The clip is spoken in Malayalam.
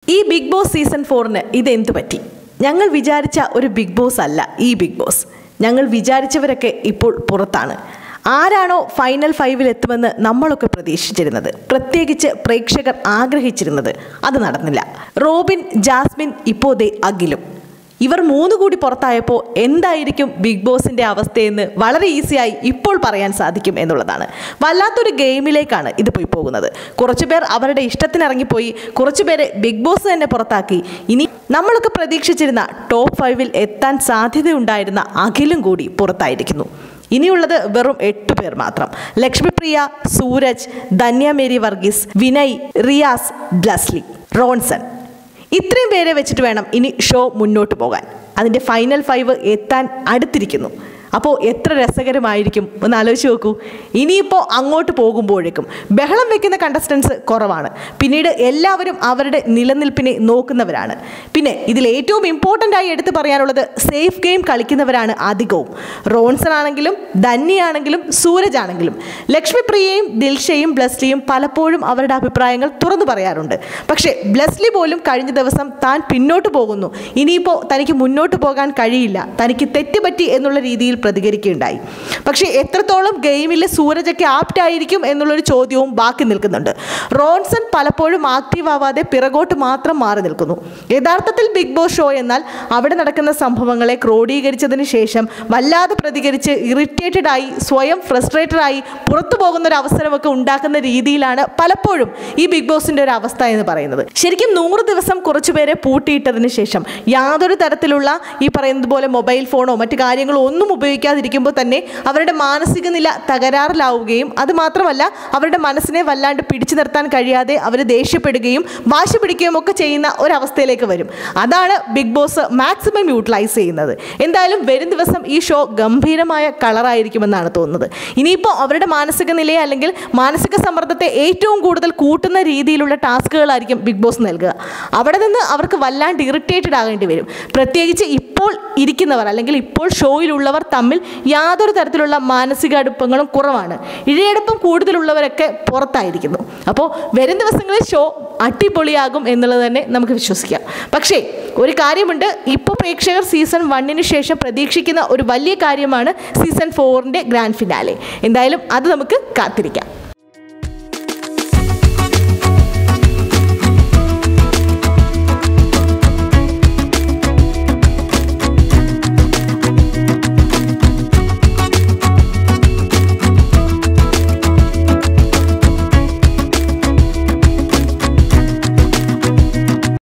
ഈ ബിഗ് ബോസ് സീസൺ ഫോറിന് ഇതെന്തു പറ്റി ഞങ്ങൾ വിചാരിച്ച ഒരു ബിഗ് ബോസ് അല്ല ഈ ബിഗ് ബോസ് ഞങ്ങൾ വിചാരിച്ചവരൊക്കെ ഇപ്പോൾ പുറത്താണ് ആരാണോ ഫൈനൽ ഫൈവിൽ എത്തുമെന്ന് നമ്മളൊക്കെ പ്രതീക്ഷിച്ചിരുന്നത് പ്രത്യേകിച്ച് പ്രേക്ഷകർ ആഗ്രഹിച്ചിരുന്നത് അത് നടന്നില്ല റോബിൻ ജാസ്മിൻ ഇപ്പോൾ ദേ അഖിലും ഇവർ മൂന്ന് കൂടി പുറത്തായപ്പോൾ എന്തായിരിക്കും ബിഗ് ബോസിന്റെ അവസ്ഥയെന്ന് വളരെ ഈസിയായി ഇപ്പോൾ പറയാൻ സാധിക്കും എന്നുള്ളതാണ് വല്ലാത്തൊരു ഗെയിമിലേക്കാണ് ഇത് പോയി പോകുന്നത് കുറച്ചുപേർ അവരുടെ ഇഷ്ടത്തിനിറങ്ങിപ്പോയി കുറച്ചുപേരെ ബിഗ് ബോസ് തന്നെ പുറത്താക്കി ഇനി നമ്മളൊക്കെ പ്രതീക്ഷിച്ചിരുന്ന ടോപ്പ് ഫൈവിൽ എത്താൻ സാധ്യതയുണ്ടായിരുന്ന അഖിലും കൂടി പുറത്തായിരിക്കുന്നു ഇനിയുള്ളത് വെറും എട്ട് പേർ മാത്രം ലക്ഷ്മിപ്രിയ സൂരജ് ധന്യ മേരി വർഗീസ് വിനയ് റിയാസ് ബ്ലസ്ലി റോൺസൺ ഇത്രയും പേരെ വെച്ചിട്ട് വേണം ഇനി ഷോ മുന്നോട്ട് പോകാൻ അതിൻ്റെ ഫൈനൽ ഫൈവ് എത്താൻ അടുത്തിരിക്കുന്നു അപ്പോൾ എത്ര രസകരമായിരിക്കും ഒന്ന് ആലോചിച്ച് നോക്കൂ ഇനിയിപ്പോൾ അങ്ങോട്ട് പോകുമ്പോഴേക്കും ബഹളം വെക്കുന്ന കണ്ടസ്റ്റൻസ് കുറവാണ് പിന്നീട് എല്ലാവരും അവരുടെ നിലനിൽപ്പിനെ നോക്കുന്നവരാണ് പിന്നെ ഇതിൽ ഏറ്റവും ഇമ്പോർട്ടൻ്റ് ആയി എടുത്തു പറയാനുള്ളത് സേഫ് ഗെയിം കളിക്കുന്നവരാണ് അധികവും റോൺസൺ ആണെങ്കിലും ധന്യയാണെങ്കിലും സൂരജ് ആണെങ്കിലും ലക്ഷ്മിപ്രിയയും ദിൽഷയും ബ്ലസ്ലിയും പലപ്പോഴും അവരുടെ അഭിപ്രായങ്ങൾ തുറന്നു പറയാറുണ്ട് പക്ഷേ ബ്ലസ്ലി പോലും കഴിഞ്ഞ ദിവസം താൻ പിന്നോട്ട് പോകുന്നു ഇനിയിപ്പോൾ തനിക്ക് മുന്നോട്ട് പോകാൻ കഴിയില്ല തനിക്ക് തെറ്റുപറ്റി എന്നുള്ള രീതിയിൽ പ്രതികരിക്കുകയുണ്ടായി പക്ഷേ എത്രത്തോളം ഗെയിമിലെ സൂരജൊക്കെ ആപ്റ്റ് ആയിരിക്കും എന്നുള്ളൊരു ചോദ്യവും ബാക്കി നിൽക്കുന്നുണ്ട് റോൺസൺ പലപ്പോഴും ആക്റ്റീവ് ആവാതെ പിറകോട്ട് മാത്രം മാറി നിൽക്കുന്നു യഥാർത്ഥത്തിൽ ബിഗ് ബോസ് ഷോ എന്നാൽ അവിടെ നടക്കുന്ന സംഭവങ്ങളെ ക്രോഡീകരിച്ചതിന് ശേഷം വല്ലാതെ പ്രതികരിച്ച് ഇറിറ്റേറ്റഡ് ആയി സ്വയം ഫ്രസ്ട്രേറ്റഡ് ആയി പുറത്തു പോകുന്ന ഒരു അവസരമൊക്കെ ഉണ്ടാക്കുന്ന രീതിയിലാണ് പലപ്പോഴും ഈ ബിഗ് ബോസിന്റെ ഒരു അവസ്ഥ എന്ന് പറയുന്നത് ശരിക്കും നൂറ് ദിവസം കുറച്ചുപേരെ പൂട്ടിയിട്ടതിന് ശേഷം യാതൊരു തരത്തിലുള്ള ഈ പറയുന്നത് പോലെ മൊബൈൽ ഫോണോ മറ്റു കാര്യങ്ങളോ ഒന്നും ഉപയോഗിക്കാതിരിക്കുമ്പോൾ തന്നെ അവരുടെ മാനസിക നില തകരാറിലാവുകയും അത് മാത്രമല്ല അവരുടെ മനസ്സിനെ വല്ലാണ്ട് പിടിച്ചു നിർത്താൻ കഴിയാതെ അവർ ദേഷ്യപ്പെടുകയും വാശി പിടിക്കുകയും ഒക്കെ ചെയ്യുന്ന ഒരവസ്ഥയിലേക്ക് വരും അതാണ് ബിഗ് ബോസ് മാക്സിമം യൂട്ടിലൈസ് ചെയ്യുന്നത് എന്തായാലും വരും ദിവസം ഈ ഷോ ഗംഭീരമായ കളറായിരിക്കുമെന്നാണ് തോന്നുന്നത് ഇനിയിപ്പോൾ അവരുടെ മാനസിക നിലയെ അല്ലെങ്കിൽ മാനസിക സമ്മർദ്ദത്തെ ഏറ്റവും കൂടുതൽ കൂട്ടുന്ന രീതിയിലുള്ള ടാസ്കുകളായിരിക്കും ബിഗ് ബോസ് നൽകുക അവിടെ നിന്ന് അവർക്ക് വല്ലാണ്ട് ഇറിറ്റേറ്റഡ് ആകേണ്ടി വരും പ്രത്യേകിച്ച് ഇപ്പോൾ ഇരിക്കുന്നവർ അല്ലെങ്കിൽ ഇപ്പോൾ ഷോയിലുള്ളവർ തമ്മിൽ യാതൊരു തരത്തിലുള്ള മാനസിക അടുപ്പങ്ങളും കുറവാണ് ഇഴയടുപ്പം കൂടുതലുള്ളവരൊക്കെ പുറത്തായിരിക്കുന്നു അപ്പോൾ വരും ദിവസങ്ങളിൽ ഷോ അടിപൊളിയാകും എന്നുള്ളത് തന്നെ നമുക്ക് വിശ്വസിക്കാം പക്ഷേ ഒരു കാര്യമുണ്ട് ഇപ്പോൾ പ്രേക്ഷകർ സീസൺ വണ്ണിന് ശേഷം പ്രതീക്ഷിക്കുന്ന ഒരു വലിയ കാര്യമാണ് സീസൺ ഫോറിൻ്റെ ഗ്രാൻഡ് ഫിനാലെ എന്തായാലും അത് നമുക്ക് കാത്തിരിക്കാം